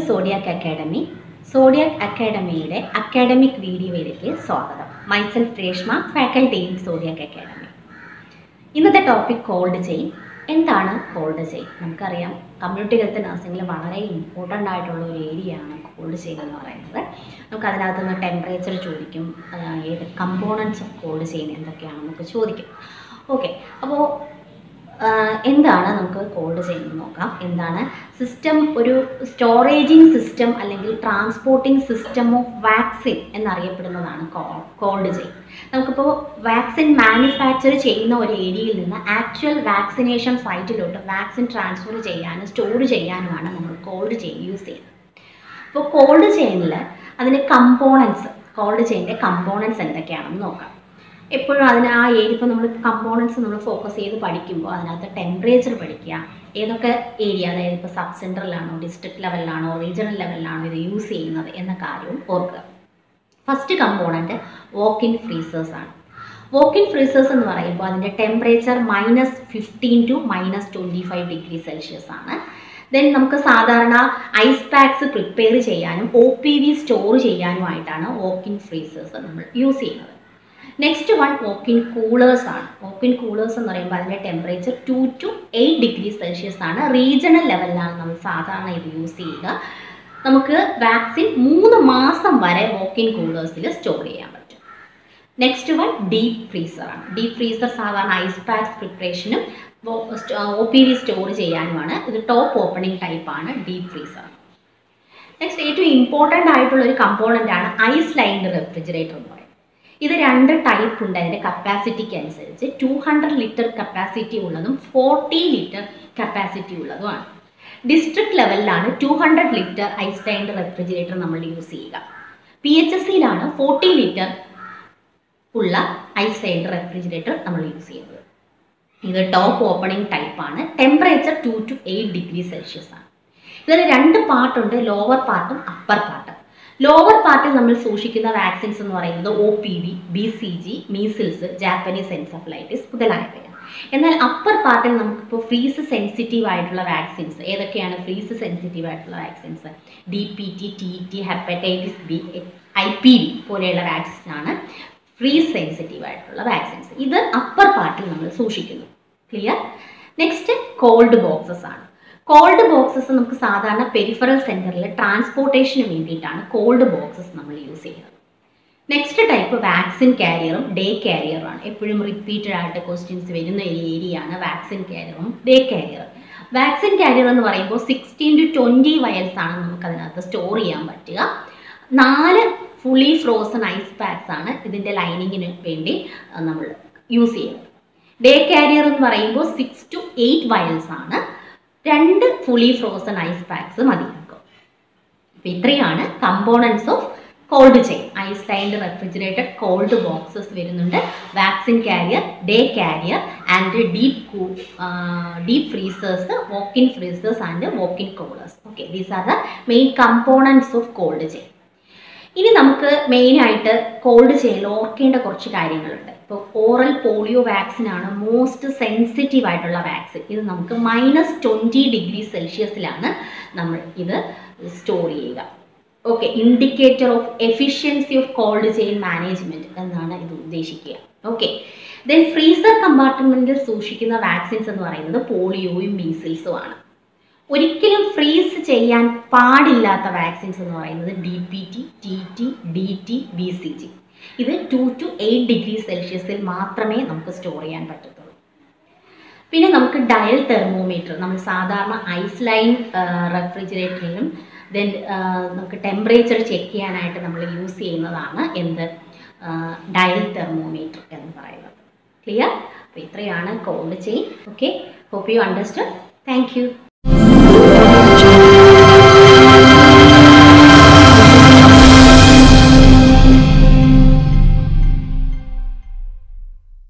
zodiac Academy Zodiac അക്കാഡമിയുടെ academic വീഡിയോയിലേക്ക് സ്വാഗതം myself Reshma faculty in Zodiac Academy ഇന്നത്തെ ടോപ്പിക് കോൾഡ് ചെയിൻ എന്താണ് കോൾഡ് ചെയിൻ നമുക്കറിയാം കമ്മ്യൂണിറ്റി ഹെൽത്ത് നഴ്സിംഗിൽ വളരെ ഇമ്പോർട്ടൻ്റ് ആയിട്ടുള്ള ഒരു ഏരിയയാണ് കോൾഡ് ചെയിൻ എന്ന് പറയുന്നത് നമുക്ക് അതിനകത്ത് നിന്ന് ടെമ്പറേച്ചർ ചോദിക്കും ആ, ഏത് കമ്പോണൻസ് ഓഫ് കോൾഡ് ചെയിൻ എന്തൊക്കെയാണെന്ന് നമുക്ക് ചോദിക്കും ഓക്കെ അപ്പോൾ എന്താണ് നമുക്ക് കോൾഡ് ചെയിൻ എന്ന് നോക്കാം എന്താണ് സിസ്റ്റം ഒരു സ്റ്റോറേജിങ് സിസ്റ്റം അല്ലെങ്കിൽ ട്രാൻസ്പോർട്ടിംഗ് സിസ്റ്റം ഓഫ് വാക്സിൻ എന്നറിയപ്പെടുന്നതാണ് കോൾഡ് ചെയിൻ നമുക്കിപ്പോൾ വാക്സിൻ മാനുഫാക്ചർ ചെയ്യുന്ന ഒരു ഏരിയയിൽ നിന്ന് ആക്ച്വൽ വാക്സിനേഷൻ സൈറ്റിലോട്ട് വാക്സിൻ ട്രാൻസ്ഫർ ചെയ്യാനും സ്റ്റോർ ചെയ്യാനുമാണ് നമ്മൾ കോൾഡ് ചെയിൻ യൂസ് ചെയ്യുന്നത് അപ്പോൾ കോൾഡ് ചെയിനിൽ അതിൻ്റെ കമ്പോണൻസ് കോൾഡ് ചെയിൻ്റെ കമ്പോണൻസ് എന്തൊക്കെയാണെന്ന് നോക്കാം എപ്പോഴും അതിന് ആ ഏരിയ ഇപ്പോൾ നമ്മൾ കമ്പോണൻസ് നമ്മൾ ഫോക്കസ് ചെയ്ത് പഠിക്കുമ്പോൾ അതിനകത്ത് ടെമ്പറേച്ചർ പഠിക്കുക ഏതൊക്കെ ഏരിയ അതായത് ഇപ്പോൾ സബ് സെൻറ്ററിലാണോ ഡിസ്ട്രിക്ട് ലെവലിലാണോ റീജിയണൽ ലെവലിലാണോ ഇത് യൂസ് ചെയ്യുന്നത് എന്ന കാര്യവും ഓർക്കുക first component walk in freezers ആണ് വോക്ക് ഇൻ ഫ്രീസേഴ്സ് എന്ന് പറയുമ്പോൾ അതിൻ്റെ temperature minus fifteen to minus twenty five degree Celsius ആണ് ദെൻ നമുക്ക് സാധാരണ ഐസ് പാക്സ് പ്രിപ്പയർ ചെയ്യാനും ഒ പി വി സ്റ്റോർ ചെയ്യാനുമായിട്ടാണ് വോക്ക് ഇൻ ഫ്രീസേഴ്സ് നമ്മൾ യൂസ് ചെയ്യുന്നത് നെക്സ്റ്റ് വൺ വോക്കിൻ കൂളേഴ്സ് ആണ് വോക്കിൻ കൂളേഴ്സ് എന്ന് പറയുമ്പോൾ അതിൻ്റെ temperature two to eight degree Celsius ആണ് റീജിയണൽ ലെവലിലാണ് നമ്മൾ സാധാരണ ഇത് യൂസ് ചെയ്യുക നമുക്ക് വാക്സിൻ മൂന്ന് മാസം വരെ വോക്കിൻ കൂളേഴ്സിൽ സ്റ്റോർ ചെയ്യാൻ പറ്റും നെക്സ്റ്റ് വൺ ഡീപ്പ് ഫ്രീസർ ആണ് ഡീപ്പ് ഫ്രീസർ സാധാരണ ഐസ് പാക്സ് പ്രിപ്പറേഷനും ഒ പി വി സ്റ്റോർ ചെയ്യാനുമാണ് ഇത് ടോപ്പ് ഓപ്പണിംഗ് ടൈപ്പാണ് ഡീപ്പ് ഫ്രീസർ നെക്സ്റ്റ് ഏറ്റവും ഇമ്പോർട്ടൻ്റ് ആയിട്ടുള്ള ഒരു കമ്പോണൻ്റ് ആണ് ഐസ് ലൈൻഡ് റെഫ്രിജറേറ്റർ എന്ന് പറയുന്നത് ഇത് രണ്ട് ടൈപ്പ് ഉണ്ട് അതിൻ്റെ കപ്പാസിറ്റിക്ക് അനുസരിച്ച് ടു ഹൺഡ്രഡ് ലിറ്റർ കപ്പാസിറ്റി ഉള്ളതും ഫോർട്ടി ലിറ്റർ കപ്പാസിറ്റി ഉള്ളതുമാണ് ഡിസ്ട്രിക്ട് ലെവലിലാണ് two hundred litre ice lined refrigerator നമ്മൾ യൂസ് ചെയ്യുക പി എച്ച് എസ് സിയിലാണ് ഫോർട്ടി ലിറ്റർ ഉള്ള ഐസ് ലൈൻഡ് റെഫ്രിജറേറ്റർ നമ്മൾ യൂസ് ചെയ്യുന്നത് ഇത് ടോപ്പ് ഓപ്പണിംഗ് ടൈപ്പാണ് temperature two to eight degree Celsius ആണ് ഇതിന് രണ്ട് പാർട്ടുണ്ട് ലോവർ പാർട്ടും അപ്പർ പാർട്ടും ലോവർ പാർട്ടിൽ നമ്മൾ സൂക്ഷിക്കുന്ന വാക്സിൻസ് എന്ന് പറയുന്നത് O P V B C G measles Japanese encephalitis മുതലായവയാണ് എന്നാൽ അപ്പർ പാർട്ടിൽ നമുക്കിപ്പോൾ ഫ്രീസ് സെൻസിറ്റീവ് ആയിട്ടുള്ള വാക്സിൻസ് ഏതൊക്കെയാണ് ഫ്രീസ് സെൻസിറ്റീവ് ആയിട്ടുള്ള vaccines D P T T T hepatitis B I P V പോലെയുള്ള വാക്സിൻ ആണ് ഫ്രീസ് സെൻസിറ്റീവ് ആയിട്ടുള്ള വാക്സിൻസ് ഇത് അപ്പർ പാർട്ടിൽ നമ്മൾ സൂക്ഷിക്കുന്നു ക്ലിയർ നെക്സ്റ്റ് കോൾഡ് ബോക്സസ് ആണ് കോൾഡ് ബോക്സസ് നമുക്ക് സാധാരണ പെരിഫറൽ സെൻറ്ററിൽ ട്രാൻസ്പോർട്ടേഷന് വേണ്ടിയിട്ടാണ് കോൾഡ് ബോക്സസ് നമ്മൾ യൂസ് ചെയ്യുന്നത് നെക്സ്റ്റ് ടൈപ്പ് വാക്സിൻ കാരിയറും ഡേ കാരിയറും ആണ് എപ്പോഴും റിപ്പീറ്റഡ് ആയിട്ട് ക്വസ്റ്റ്യൻസ് വരുന്ന ഒരു ഏരിയയാണ് വാക്സിൻ കാരിയറും ഡേ കാരിയറും വാക്സിൻ കാരിയർ എന്ന് പറയുമ്പോൾ സിക്സ്റ്റീൻ ടു ട്വൻറ്റി വയൽസ് ആണ് നമുക്ക് അതിനകത്ത് സ്റ്റോർ ചെയ്യാൻ പറ്റുക നാല് ഫുള്ളി ഫ്രോസൺ ഐസ് പാക്സ് ആണ് ഇതിൻ്റെ ലൈനിങ്ങിന് വേണ്ടി അഹ് നമ്മൾ യൂസ് ചെയ്യുന്നത് ഡേ കാരിയർ എന്ന് പറയുമ്പോൾ സിക്സ് ടു എയ്റ്റ് വയൽസ് ആണ് രണ്ട് ഫുള്ളി ഫ്രോസൺ ഐസ് പാക്സ് മതി നമുക്ക് അപ്പോൾ ഇത്രയാണ് components of cold chain ice lined refrigerated cold boxes വരുന്നുണ്ട് vaccine carrier day carrier and deep കൂ deep freezers walk in freezers and walk in coolers okay these are the main components of cold chain ഇനി നമുക്ക് മെയിനായിട്ട് cold ചെയിനിൽ ഓർക്കേണ്ട കുറച്ച് കാര്യങ്ങളുണ്ട് ഇപ്പോൾ ഓറൽ പോളിയോ വാക്സിൻ ആണ് മോസ്റ്റ് സെൻസിറ്റീവ് ആയിട്ടുള്ള വാക്സിൻ ഇത് നമുക്ക് മൈനസ് ട്വൻറ്റി ഡിഗ്രി സെൽഷ്യസിലാണ് നമ്മൾ ഇത് സ്റ്റോർ ചെയ്യുക okay indicator of efficiency of cold chain management എന്നാണ് ഇത് ഉദ്ദേശിക്കുക ഓക്കെ ദെൻ ഫ്രീസർ കമ്പാർട്ട്മെൻറ്റിൽ സൂക്ഷിക്കുന്ന വാക്സിൻസ് എന്ന് പറയുന്നത് പോളിയോയും മീസിൽസും ആണ് ഒരിക്കലും ഫ്രീസ് ചെയ്യാൻ പാടില്ലാത്ത വാക്സിൻസ് എന്ന് പറയുന്നത് D P T T T D T B C G ഇത് ടു ടു എയ്റ്റ് ഡിഗ്രി സെൽഷ്യസിൽ മാത്രമേ നമുക്ക് സ്റ്റോർ ചെയ്യാൻ പറ്റത്തുള്ളൂ പിന്നെ നമുക്ക് ഡയൽ തെർമോമീറ്റർ നമ്മൾ സാധാരണ ഐസ് ലൈൻ റെഫ്രിജറേറ്ററിലും ദെൻ നമുക്ക് ടെമ്പറേച്ചർ ചെക്ക് ചെയ്യാനായിട്ട് നമ്മൾ യൂസ് ചെയ്യുന്നതാണ് എന്ത് ഡയൽ തെർമോമീറ്റർ എന്ന് പറയുന്നത് ക്ലിയർ അപ്പോൾ ഇത്രയാണ് cold chain okay hope you understand thank U